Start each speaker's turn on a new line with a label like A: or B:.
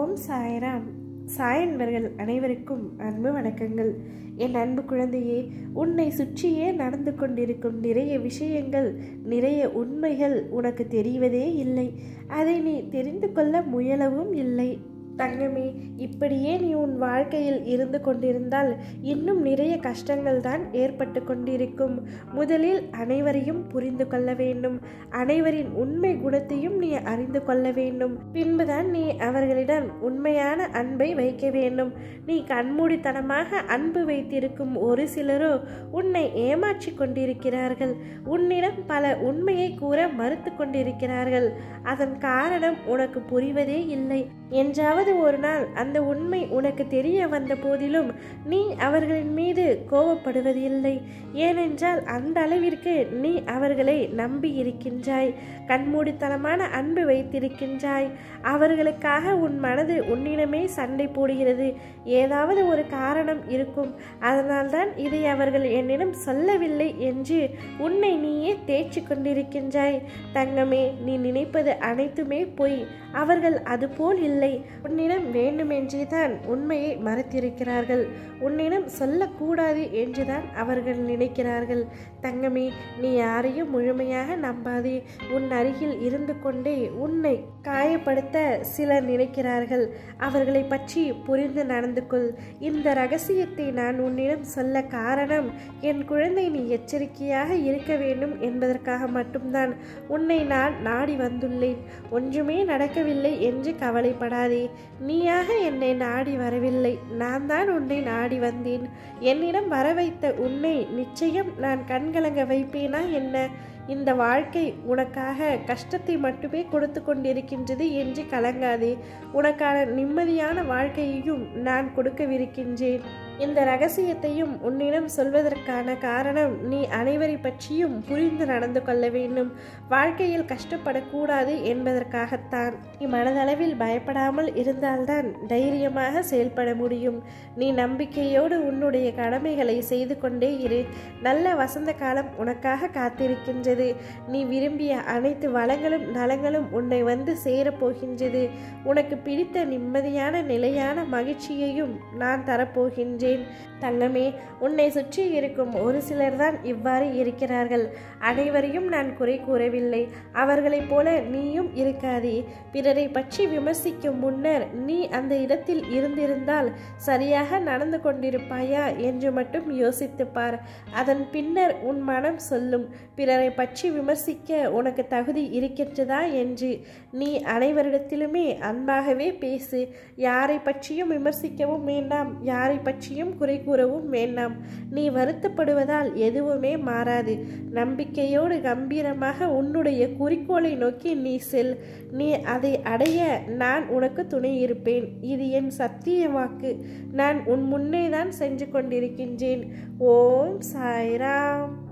A: ஓம் சாய்ராம் சாயன்பர்கள் அனைவருக்கும் அன்பு வணக்கங்கள் என் அன்பு குழந்தையே உன்னை சுற்றியே நடந்து கொண்டிருக்கும் நிறைய விஷயங்கள் நிறைய உண்மைகள் உனக்கு தெரிவதே இல்லை அதை நீ தெரிந்து கொள்ள முயலவும் இல்லை தங்கமே இப்படியே நீ உன் வாழ்க்கையில் இருந்து கொண்டிருந்தால் இன்னும் நிறைய கஷ்டங்கள் தான் ஏற்பட்டு கொண்டிருக்கும் முதலில் அனைவரையும் புரிந்து கொள்ள வேண்டும் அனைவரின் உண்மை குணத்தையும் நீ அறிந்து கொள்ள வேண்டும் பின்புதான் நீ அவர்களிடம் உண்மையான அன்பை வைக்க வேண்டும் நீ கண்மூடித்தனமாக அன்பு வைத்திருக்கும் ஒரு சிலரோ உன்னை ஏமாற்றி கொண்டிருக்கிறார்கள் உன்னிடம் பல உண்மையை கூற மறுத்து கொண்டிருக்கிறார்கள் அதன் காரணம் உனக்கு புரிவதே இல்லை என்றாவது ஒரு நாள் அந்த உண்மை உனக்கு தெரிய வந்த போதிலும் நீ அவர்களின் மீது கோவப்படுவதில்லை ஏனென்றால் அந்த அளவிற்கு நீ அவர்களை நம்பி இருக்கின்றாய் கண்மூடித்தனமான அன்பு வைத்திருக்கின்றாய் அவர்களுக்காக உன் மனது உன்னிடமே சண்டை போடுகிறது ஏதாவது ஒரு காரணம் இருக்கும் அதனால்தான் இதை அவர்கள் என்னிடம் சொல்லவில்லை என்று உன்னை நீயே தேய்ச்சி கொண்டிருக்கின்றாய் தங்கமே நீ நினைப்பது அனைத்துமே பொய் அவர்கள் அதுபோல் இல்லை உன்னிடம் வேண்டுமென்றே தான் உண்மையை மறைத்திருக்கிறார்கள் உன்னிடம் சொல்லக்கூடாது என்றுதான் அவர்கள் நினைக்கிறார்கள் தங்கமே நீ யாரையும் முழுமையாக நம்பாதே உன் அருகில் இருந்து கொண்டே உன்னை காயப்படுத்த சிலர் நினைக்கிறார்கள் அவர்களை பற்றி புரிந்து நடந்து கொள் இந்த ரகசியத்தை நான் உன்னிடம் சொல்ல காரணம் என் குழந்தை நீ எச்சரிக்கையாக இருக்க வேண்டும் என்பதற்காக மட்டும்தான் உன்னை நான் நாடி வந்துள்ளேன் ஒன்றுமே நடக்கவில்லை என்று கவலைப்படாதே நீயாக என்னை நாடி வரவில்லை நான் தான் உன்னை நாடி வந்தேன் என்னிடம் வர வைத்த உன்னை நிச்சயம் நான் கண்கலங்க வைப்பேனா என்ன இந்த வாழ்க்கை உனக்காக கஷ்டத்தை மட்டுமே கொடுத்து கொண்டிருக்கின்றது என்று கலங்காதே உனக்கான நிம்மதியான வாழ்க்கையையும் நான் கொடுக்கவிருக்கின்றேன் இந்த ரகசியத்தையும் உன்னிடம் சொல்வதற்கான காரணம் நீ அனைவரை பற்றியும் புரிந்து நடந்து கொள்ள வேண்டும் வாழ்க்கையில் கஷ்டப்படக்கூடாது என்பதற்காகத்தான் நீ மனதளவில் பயப்படாமல் இருந்தால்தான் தைரியமாக செயல்பட முடியும் நீ நம்பிக்கையோடு உன்னுடைய கடமைகளை செய்து கொண்டே இரு நல்ல வசந்த காலம் உனக்காக காத்திருக்கின்றது நீ விரும்பிய அனைத்து வளங்களும் நலங்களும் உன்னை வந்து சேரப்போகின்றது உனக்கு பிடித்த நிம்மதியான நிலையான மகிழ்ச்சியையும் நான் தரப்போகின்றேன் தங்கமே உன்னை சுற்றி இருக்கும் ஒரு சிலர் தான் இவ்வாறு இருக்கிறார்கள் அனைவரையும் நான் குறை கூறவில்லை அவர்களைப் போல நீயும் இருக்காதே பிறரை பற்றி விமர்சிக்கும் முன்னர் நீ அந்த இடத்தில் இருந்திருந்தால் சரியாக நடந்து கொண்டிருப்பாயா என்று மட்டும் யோசித்துப் பார் அதன் பின்னர் உன் மனம் சொல்லும் பிறரை பற்றி விமர்சிக்க உனக்கு தகுதி இருக்கின்றதா என்று நீ அனைவரிடத்திலுமே அன்பாகவே பேசு யாரை பற்றியும் விமர்சிக்கவும் வேண்டாம் யாரை பற்றியும் குறை கூறவும் வேண்டாம் நீ வருத்தப்படுவதால் எதுவுமே மாறாது நம்பிக்கையோடு கம்பீரமாக உன்னுடைய குறிக்கோளை நோக்கி நீ செல் நீ அதை அடைய நான் உனக்கு துணை இருப்பேன் இது என் சத்திய வாக்கு நான் உன் முன்னே தான் சென்று கொண்டிருக்கின்றேன் ஓம் சாய்ராம்